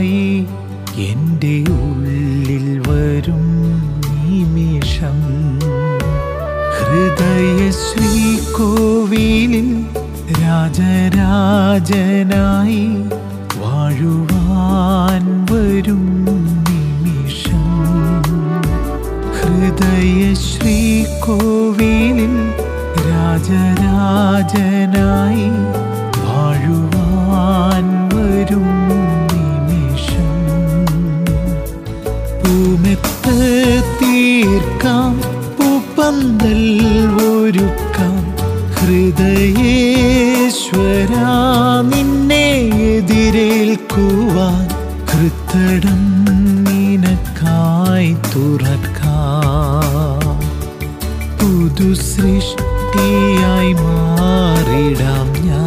യാത്രയായി എൻ്റെ ഉള്ളിൽ വരും നിമിഷം ഹൃദയ ശ്രീകോവിലിൽ രാജരാജനായി വാഴുവാൻ വരും നിമിഷം ഹൃദയ ശ്രീകോവിലിൽ രാജരാജനായി വാഴുവാൻ വരും നിമിഷം പൂമെത്ത് തീർക്കാം പൂപ്പന്തൽ ഒരുക്കാം ഹൃദയേശ്വര നിന്നെ എതിരേൽക്കുവാൻ ഹൃത്തടം നിനക്കായി തുറക്കാം പുതു സൃഷ്ടിയായി മാറിടാം ഞാൻ